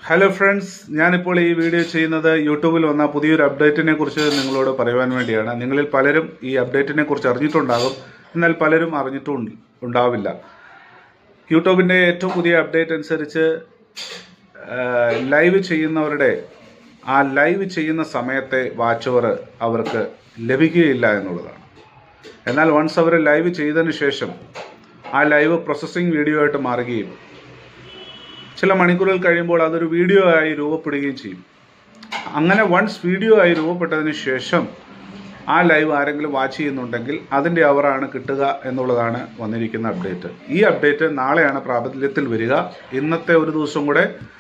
hello friends ഞാനിപ്പോൾ ഈ video ചെയ്യുന്നത് യൂട്യൂബിൽ വന്ന പുതിയൊരു അപ്ഡേറ്റിനെ കുറിച്ച് നിങ്ങളോട് പറയുവാൻ വേണ്ടിയാണ് നിങ്ങളിൽ പലരും ഈ അപ്ഡേറ്റിനെ കുറിച്ച് അറിഞ്ഞിട്ടുണ്ടാകും എന്നാൽ പലരും അറിഞ്ഞിട്ടും ഉണ്ടാവില്ല യൂട്യൂബിൻ്റെ ഏറ്റവും പുതിയ അപ്ഡേറ്റ് അനുസരിച്ച് ലൈവ് ചെയ്യുന്നവരുടെ ആ ലൈവ് ചെയ്യുന്ന സമയത്തെ വാച്ച് അവർ അവർക്ക് ലഭിക്കുകയില്ല എന്നുള്ളതാണ് എന്നാൽ വൺസ് അവർ ലൈവ് ചെയ്തതിന് ശേഷം ആ ലൈവ് പ്രോസസ്സിംഗ് വീഡിയോ ആയിട്ട് മാറുകയും ചില മണിക്കൂറുകൾ കഴിയുമ്പോൾ അതൊരു വീഡിയോ ആയി രൂപപ്പെടുകയും ചെയ്യും അങ്ങനെ വൺസ് വീഡിയോ ആയി രൂപപ്പെട്ടതിന് ശേഷം ആ ലൈവ് ആരെങ്കിലും വാച്ച് ചെയ്യുന്നുണ്ടെങ്കിൽ അതിൻ്റെ അവറാണ് കിട്ടുക എന്നുള്ളതാണ് വന്നിരിക്കുന്ന അപ്ഡേറ്റ് ഈ അപ്ഡേറ്റ് നാളെയാണ് പ്രാബല്യത്തിൽ വരിക ഇന്നത്തെ ഒരു ദിവസം കൂടെ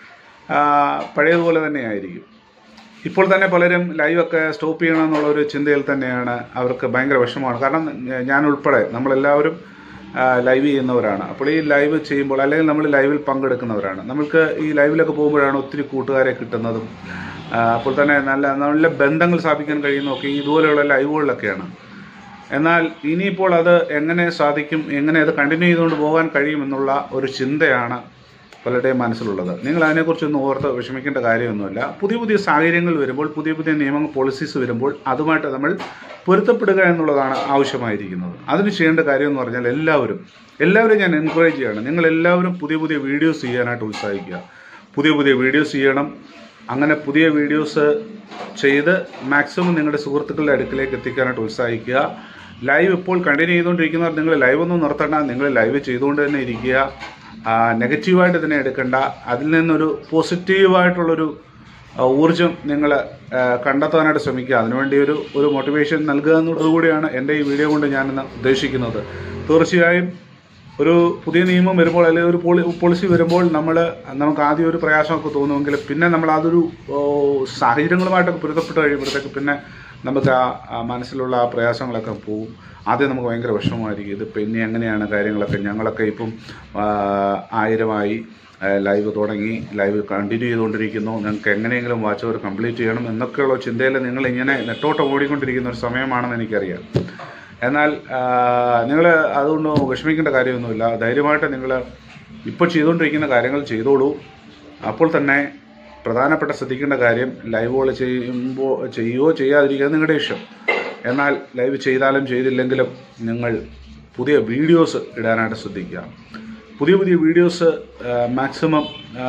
ആ, പഴയതുപോലെ തന്നെ ആയിരിക്കും ഇപ്പോൾ തന്നെ പലരും ലൈവൊക്കെ സ്റ്റോപ്പ് ചെയ്യണം എന്നുള്ള ഒരു ചിന്തയിൽ തന്നെയാണ് അവർക്ക് ഭയങ്കര വിഷമമാണ് കാരണം ഞാൻ ഉൾപ്പെടെ നമ്മളെല്ലാവരും ആ, ലൈവ് ചെയ്യുന്നവരാണ് അപ്പോൾ ഈ ലൈവ് ചെയ്യുമ്പോൾ അല്ലെങ്കിൽ നമ്മൾ ലൈവിൽ പങ്കെടുക്കുന്നവരാണ് നമ്മൾക്ക് ഈ ലൈവിലൊക്കെ പോകുമ്പോഴാണ് ഒത്തിരി കൂട്ടുകാരെ കിട്ടുന്നതും ആ, അപ്പോൾ തന്നെ നല്ല നല്ല ബന്ധങ്ങൾ സ്ഥാപിക്കാൻ കഴിയുന്നതൊക്കെ ഈ ഇതുപോലെയുള്ള ലൈവുകളിലൊക്കെയാണ് എന്നാൽ ഇനിയിപ്പോൾ അത് എങ്ങനെ സാധിക്കും എങ്ങനെ അത് കണ്ടിന്യൂ ചെയ്തുകൊണ്ട് പോകാൻ കഴിയുമെന്നുള്ള ഒരു ചിന്തയാണ് പലരുടെയും മനസ്സിലുള്ളത് നിങ്ങൾ അതിനെക്കുറിച്ചൊന്നും ഓർത്ത് വിഷമിക്കേണ്ട കാര്യമൊന്നുമില്ല പുതിയ പുതിയ സാഹചര്യങ്ങൾ വരുമ്പോൾ പുതിയ പുതിയ നിയമങ്ങൾ പോളിസീസ് വരുമ്പോൾ അതുമായിട്ട് നമ്മൾ പൊരുത്തപ്പെടുക എന്നുള്ളതാണ് ആവശ്യമായിരിക്കുന്നത് അതിന് ചെയ്യേണ്ട കാര്യം എന്ന് പറഞ്ഞാൽ എല്ലാവരും എല്ലാവരും ഞാൻ എൻകറേജ് ചെയ്യണം നിങ്ങൾ എല്ലാവരും പുതിയ പുതിയ വീഡിയോസ് ചെയ്യാനായിട്ട് ഉത്സാഹിക്കുക പുതിയ പുതിയ വീഡിയോസ് ചെയ്യണം അങ്ങനെ പുതിയ വീഡിയോസ് ചെയ്ത് മാക്സിമം നിങ്ങളുടെ സുഹൃത്തുക്കളുടെ അടുക്കിലേക്ക് എത്തിക്കാനായിട്ട് ഉത്സാഹിക്കുക ലൈവ് ഇപ്പോൾ കണ്ടിന്യൂ ചെയ്തുകൊണ്ടിരിക്കുന്നവർ നിങ്ങൾ ലൈവ് ഒന്നും നിർത്തണ്ട നിങ്ങൾ ലൈവ് ചെയ്തുകൊണ്ട് തന്നെ ഇരിക്കുക ആ, നെഗറ്റീവായിട്ട് തന്നെ എടുക്കണ്ട അതിൽ നിന്നൊരു പോസിറ്റീവായിട്ടുള്ളൊരു ആ, ഊർജം നിങ്ങൾ കണ്ടെത്താനായിട്ട് ശ്രമിക്കുക അതിനുവേണ്ടി ഒരു ഒരു മോട്ടിവേഷൻ നൽകുക എന്നുള്ളതുകൂടിയാണ് എൻ്റെ ഈ വീഡിയോ കൊണ്ട് ഞാനിന്ന് ഉദ്ദേശിക്കുന്നത് തീർച്ചയായും ഒരു പുതിയ നിയമം വരുമ്പോൾ അല്ലെങ്കിൽ ഒരു പോളി പോളിസി വരുമ്പോൾ നമ്മൾ നമുക്ക് ആദ്യം ഒരു പ്രയാസമൊക്കെ തോന്നുമെങ്കിൽ പിന്നെ നമ്മൾ അതൊരു ഓ, സാഹചര്യങ്ങളുമായിട്ടൊക്കെ പൊരുത്തപ്പെട്ട് കഴിയുമ്പോഴത്തേക്ക് പിന്നെ നമുക്ക് ആ ആ മനസ്സിലുള്ള ആ പ്രയാസങ്ങളൊക്കെ പോകും ആദ്യം നമുക്ക് ഭയങ്കര വിഷമമായിരിക്കും ഇത് പിന്നെ എങ്ങനെയാണ് കാര്യങ്ങളൊക്കെ ഞങ്ങളൊക്കെ ഇപ്പം ആ, ആയിരമായി ആ, ലൈവ് തുടങ്ങി ലൈവ് കണ്ടിന്യൂ ചെയ്തുകൊണ്ടിരിക്കുന്നു ഞങ്ങൾക്ക് എങ്ങനെയെങ്കിലും വാച്ച് അവർ കംപ്ലീറ്റ് ചെയ്യണം എന്നൊക്കെയുള്ള ചിന്തയിൽ നിങ്ങൾ ഇങ്ങനെ നെട്ടോട്ടം ഓടിക്കൊണ്ടിരിക്കുന്ന ഒരു സമയമാണെന്ന് എനിക്കറിയാം എന്നാൽ നിങ്ങൾ അതുകൊണ്ട് വിഷമിക്കേണ്ട കാര്യമൊന്നുമില്ല ധൈര്യമായിട്ട് നിങ്ങൾ ഇപ്പോൾ ചെയ്തുകൊണ്ടിരിക്കുന്ന കാര്യങ്ങൾ ചെയ്തോളൂ അപ്പോൾ തന്നെ പ്രധാനപ്പെട്ട ശ്രദ്ധിക്കേണ്ട കാര്യം ലൈവുകൾ ചെയ്യുമ്പോൾ ചെയ്യുകയോ ചെയ്യാതിരിക്കുക നിങ്ങളുടെ ഇഷ്ടം എന്നാൽ ലൈവ് ചെയ്താലും ചെയ്തില്ലെങ്കിലും നിങ്ങൾ പുതിയ വീഡിയോസ് ഇടാനായിട്ട് ശ്രദ്ധിക്കുക പുതിയ പുതിയ വീഡിയോസ് മാക്സിമം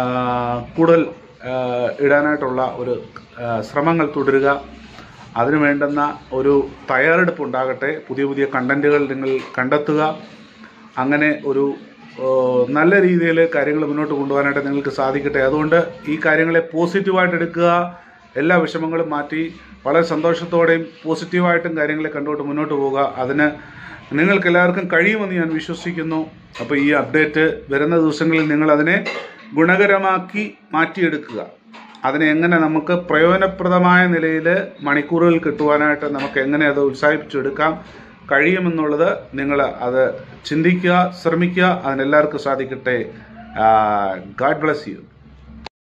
കൂടുതൽ ആ, ഇടാനായിട്ടുള്ള ഒരു ആ, ശ്രമങ്ങൾ തുടരുക അതിനു വേണ്ടുന്ന ഒരു തയ്യാറെടുപ്പ് ഉണ്ടാകട്ടെ പുതിയ പുതിയ കണ്ടന്റുകൾ നിങ്ങൾ കണ്ടെത്തുക അങ്ങനെ ഒരു ഓ, നല്ല രീതിയിൽ കാര്യങ്ങൾ മുന്നോട്ട് കൊണ്ടുപോകാനായിട്ട് നിങ്ങൾക്ക് സാധിക്കട്ടെ അതുകൊണ്ട് ഈ കാര്യങ്ങളെ പോസിറ്റീവായിട്ട് എടുക്കുക എല്ലാ വിഷമങ്ങളും മാറ്റി വളരെ സന്തോഷത്തോടെയും പോസിറ്റീവായിട്ടും കാര്യങ്ങളെ കണ്ടുകൊണ്ട് മുന്നോട്ട് പോവുക അതിന് നിങ്ങൾക്ക് എല്ലാവർക്കും കഴിയുമെന്ന് ഞാൻ വിശ്വസിക്കുന്നു അപ്പോൾ ഈ അപ്ഡേറ്റ് വരുന്ന ദിവസങ്ങളിൽ നിങ്ങൾ അതിനെ ഗുണകരമാക്കി മാറ്റിയെടുക്കുക അതിനെ എങ്ങനെ നമുക്ക് പ്രയോജനപ്രദമായ നിലയിൽ മണിക്കൂറുകൾ കിട്ടുവാനായിട്ട് നമുക്ക് എങ്ങനെ അത് ഉത്സാഹിപ്പിച്ചെടുക്കാം കഴിയുമെന്നുള്ളത് നിങ്ങൾ അത് ചിന്തിക്കുക ശ്രമിക്കുക അതിനെല്ലാവർക്കും സാധിക്കട്ടെ ഗാഡ് ബ്ലസ് യു